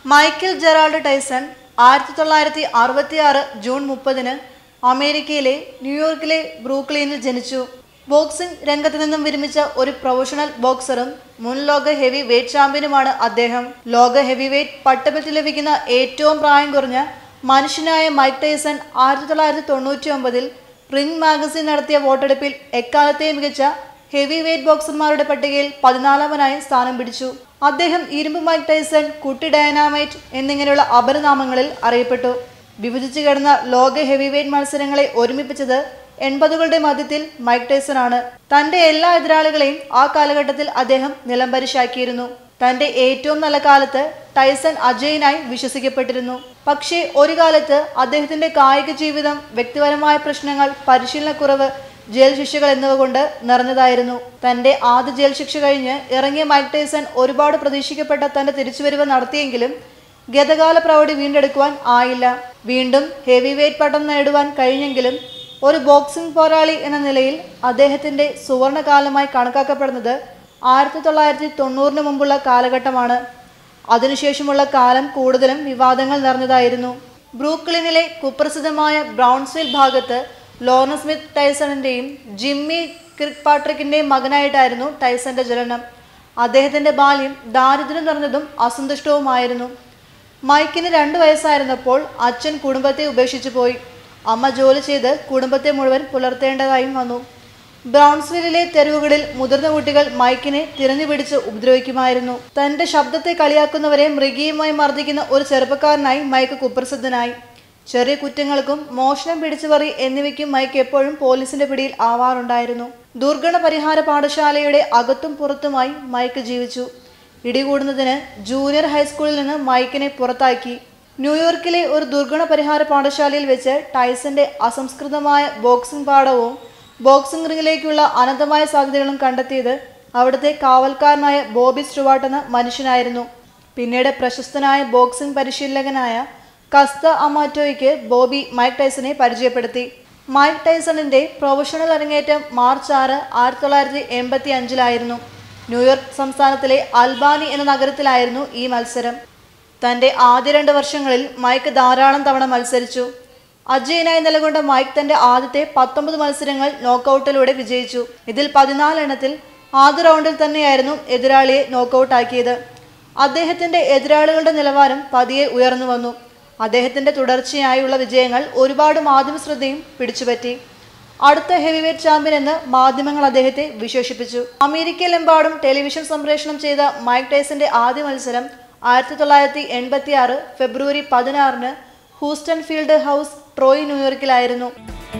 Michael Gerald Tyson ആയിരത്തി തൊള്ളായിരത്തി അറുപത്തി ആറ് ജൂൺ മുപ്പതിന് അമേരിക്കയിലെ ന്യൂയോർക്കിലെ ബ്രൂക്ലീനിൽ ജനിച്ചു ബോക്സിംഗ് രംഗത്ത് നിന്നും വിരമിച്ച ഒരു പ്രൊഫഷണൽ ബോക്സറും മുൻ ലോക ഹെവി വെയ്റ്റ് ചാമ്പ്യനുമാണ് അദ്ദേഹം ലോക ഹെവി വെയ്റ്റ് പട്ടപത്തി ലഭിക്കുന്ന ഏറ്റവും പ്രായം കുറഞ്ഞ മനുഷ്യനായ മൈക്ക് ടൈസൺ ആയിരത്തി തൊള്ളായിരത്തി തൊണ്ണൂറ്റി ഒമ്പതിൽ റിംഗ് മാഗസിൻ നടത്തിയ വോട്ടെടുപ്പിൽ എക്കാലത്തെയും മികച്ച ഹെവി വെയ്റ്റ് ബോക്സർമാരുടെ പട്ടികയിൽ പതിനാലാമനായി സ്ഥാനം പിടിച്ചു അദ്ദേഹം ഇരുമ്പ് മൈക്ക് ടൈസൺ കുട്ടി ഡയനാമൈറ്റ് എന്നിങ്ങനെയുള്ള അപരനാമങ്ങളിൽ അറിയപ്പെട്ടു വിഭജിച്ചു കിടന്ന ലോക ഹെവി വെയ്റ്റ് മത്സരങ്ങളെ ഒരുമിപ്പിച്ചത് എൺപതുകളുടെ മധ്യത്തിൽ മൈക്ക് ടൈസൺ ആണ് തന്റെ എല്ലാ എതിരാളികളെയും ആ കാലഘട്ടത്തിൽ അദ്ദേഹം നിലംപരിശാക്കിയിരുന്നു തന്റെ ഏറ്റവും നല്ല കാലത്ത് ടൈസൺ അജയനായി വിശ്വസിക്കപ്പെട്ടിരുന്നു പക്ഷേ ഒരു കാലത്ത് അദ്ദേഹത്തിന്റെ കായിക ജീവിതം വ്യക്തിപരമായ പ്രശ്നങ്ങൾ പരിശീലനക്കുറവ് ജയിൽ ശിക്ഷകൾ എന്നിവ കൊണ്ട് നിറഞ്ഞതായിരുന്നു തന്റെ ആദ്യ ജയിൽ ശിക്ഷ കഴിഞ്ഞ് ഇറങ്ങിയ മൈക്ക് ടൈസൺ ഒരുപാട് പ്രതീക്ഷിക്കപ്പെട്ട തന്റെ തിരിച്ചുവരവ് നടത്തിയെങ്കിലും ഗതകാല പ്രൗഢി വീണ്ടെടുക്കുവാൻ ആയില്ല വീണ്ടും ഹെവി വെയ്റ്റ് പട്ടം നേടുവാൻ കഴിഞ്ഞെങ്കിലും ഒരു ബോക്സിംഗ് പോരാളി എന്ന നിലയിൽ അദ്ദേഹത്തിന്റെ സുവർണകാലമായി കണക്കാക്കപ്പെടുന്നത് ആയിരത്തി തൊള്ളായിരത്തി തൊണ്ണൂറിന് മുമ്പുള്ള കാലഘട്ടമാണ് അതിനുശേഷമുള്ള കാലം കൂടുതലും വിവാദങ്ങൾ നിറഞ്ഞതായിരുന്നു ബ്രൂക്ലിനിലെ കുപ്രസിദ്ധമായ ബ്രൗൺസ്വിൽ ഭാഗത്ത് ലോർണ സ്മിത്ത് ടൈസണിന്റെയും ജിമ്മി ക്രിക് പാട്രിക്കിന്റെയും മകനായിട്ടായിരുന്നു ടൈസന്റെ ജനനം അദ്ദേഹത്തിന്റെ ബാല്യം ദാരിദ്ര്യം നിറഞ്ഞതും അസന്തുഷ്ടവുമായിരുന്നു മൈക്കിന് രണ്ടു വയസ്സായിരുന്നപ്പോൾ അച്ഛൻ കുടുംബത്തെ ഉപേക്ഷിച്ചു പോയി അമ്മ ജോലി ചെയ്ത് കുടുംബത്തെ മുഴുവൻ പുലർത്തേണ്ടതായും വന്നു ബ്രൗൺസ്വില്ലിലെ തെരുവുകളിൽ മുതിർന്ന കുട്ടികൾ മൈക്കിനെ തിരഞ്ഞുപിടിച്ച് ഉപദ്രവിക്കുമായിരുന്നു തന്റെ ശബ്ദത്തെ കളിയാക്കുന്നവരെ മൃഗീയമായി മർദ്ദിക്കുന്ന ഒരു ചെറുപ്പക്കാരനായി മൈക്ക് കുപ്രസിദ്ധനായി ചെറിയ കുറ്റങ്ങൾക്കും മോഷണം പിടിച്ചുപറി എന്നിവയ്ക്കും മൈക്ക് എപ്പോഴും പോലീസിന്റെ പിടിയിൽ ആവാറുണ്ടായിരുന്നു ദുർഗണ പരിഹാര പാഠശാലയുടെ അകത്തും പുറത്തുമായി മൈക്ക് ജീവിച്ചു ഇടികൂടുന്നതിന് ജൂനിയർ ഹൈസ്കൂളിൽ നിന്ന് മൈക്കിനെ പുറത്താക്കി ന്യൂയോർക്കിലെ ഒരു ദുർഗണ പരിഹാര പാഠശാലയിൽ വെച്ച് ടൈസന്റെ അസംസ്കൃതമായ ബോക്സിംഗ് പാഠവും ബോക്സിംഗ് റിംഗിലേക്കുള്ള അനന്തമായ സാധ്യതകളും കണ്ടെത്തിയത് അവിടുത്തെ കാവൽക്കാരനായ ബോബി സ്റ്റുവാർട്ട് എന്ന മനുഷ്യനായിരുന്നു പിന്നീട് പ്രശസ്തനായ ബോക്സിംഗ് പരിശീലകനായ കസ്ത അമാറ്റോയ്ക്ക് ബോബി മൈക്ക് ടൈസനെ പരിചയപ്പെടുത്തി മൈക്ക് ടൈസണിന്റെ പ്രൊഫഷണൽ അരങ്ങേറ്റം മാർച്ച് ആറ് ആയിരത്തി തൊള്ളായിരത്തി എൺപത്തി അഞ്ചിലായിരുന്നു ന്യൂയോർക്ക് സംസ്ഥാനത്തിലെ അൽബാനി എന്ന നഗരത്തിലായിരുന്നു ഈ മത്സരം തന്റെ ആദ്യ രണ്ട് വർഷങ്ങളിൽ മൈക്ക് ധാരാളം തവണ മത്സരിച്ചു അജയനായി നിലകൊണ്ട മൈക്ക് തന്റെ ആദ്യത്തെ പത്തൊമ്പത് മത്സരങ്ങൾ നോക്കൌട്ടിലൂടെ വിജയിച്ചു ഇതിൽ പതിനാലെണ്ണത്തിൽ ആദ്യ റൗണ്ടിൽ തന്നെയായിരുന്നു എതിരാളിയെ നോക്കൌട്ടാക്കിയത് അദ്ദേഹത്തിന്റെ എതിരാളികളുടെ നിലവാരം പതിയെ ഉയർന്നു വന്നു അദ്ദേഹത്തിന്റെ തുടർച്ചയായുള്ള വിജയങ്ങൾ ഒരുപാട് മാധ്യമ ശ്രദ്ധയും പിടിച്ചുപറ്റി അടുത്ത ഹെവിവെയ്റ്റ് ചാമ്പ്യൻ എന്ന് മാധ്യമങ്ങൾ അദ്ദേഹത്തെ വിശേഷിപ്പിച്ചു അമേരിക്കയിലെമ്പാടും ടെലിവിഷൻ സംപ്രേഷണം ചെയ്ത മൈക്ക് ടൈസന്റെ ആദ്യ മത്സരം ആയിരത്തി തൊള്ളായിരത്തി എൺപത്തി ആറ് ഫെബ്രുവരി പതിനാറിന് ഹൂസ്റ്റൺ ഫീൽഡ് ഹൗസ് ട്രോയ് ന്യൂയോർക്കിലായിരുന്നു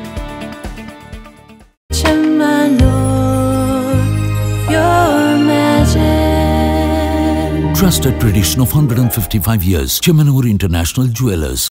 Your magic. Trusted tradition of 155 years. Chemanur International Jewelers.